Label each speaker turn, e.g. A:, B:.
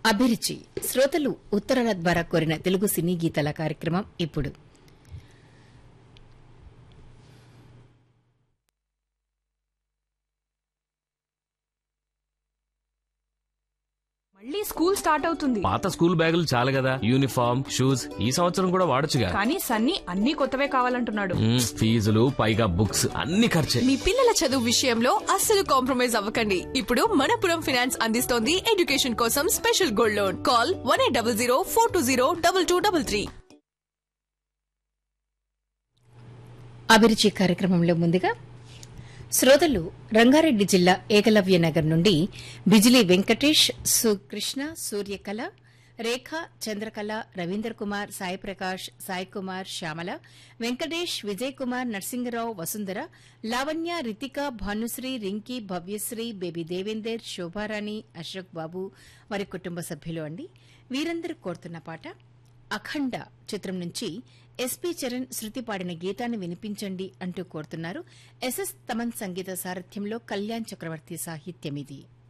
A: అభిరుచి శ్రోతలు ఉత్తరాల ద్వారా కోరిన తెలుగు సినీ గీతాల కార్యక్రమం ఇప్పుడు
B: మళ్ళీ స్కూల్ స్టార్ట్ అవుతుంది
C: పాత స్కూల్ బ్యాగులు చాలు కదా యూనిఫామ్ షూస్ ఈ సంవత్సరం కూడా వాడొచ్చుగా
B: కానీ సన్నీ అన్ని కొత్తవే కావాలంటున్నాడు
C: మ్మ్, ఫీజులు పైగా బుక్స్ అన్ని ఖర్చే
D: మీ పిల్లల చదువు విషయంలో అస్సలు కాంప్రమైజ్ అవ్వకండి ఇప్పుడు మనపురం ఫినాన్స్ అందిస్తోంది ఎడ్యుకేషన్ కోసం special gold loan call one eight double zero four two zero double two double three
A: అభిరుచి కార్యక్రమంలో ముందుగా శ్రోతలు రంగారెడ్డి జిల్లా ఏకలవ్య నగర్ నుండి బిజిలీ వెంకటేష్ సుకృష్ణ సూర్యకళ రేఖ చంద్రకళ రవీందర్ కుమార్ సాయి ప్రకాష్ సాయి కుమార్ శ్యామల వెంకటేష్ విజయ్ కుమార్ నరసింగరావు వసుంధర లావణ్య రితిక భానుశ్రీ రింకీ భవ్యశ్రీ బేబీ దేవేందర్ శోభారాణి అశోక్ బాబు వారి కుటుంబ సభ్యులు అండి వీరందరూ కోరుతున్న పాట అఖండ చిత్రం నుంచి ఎస్పీ చరణ్ శృతి పాడిన గీతాన్ని వినిపించండి అంటూ కోరుతున్నారు ఎస్ఎస్ తమన్ సంగీత సారథ్యంలో కళ్యాణ్ చక్రవర్తి సాహిత్యం ఇది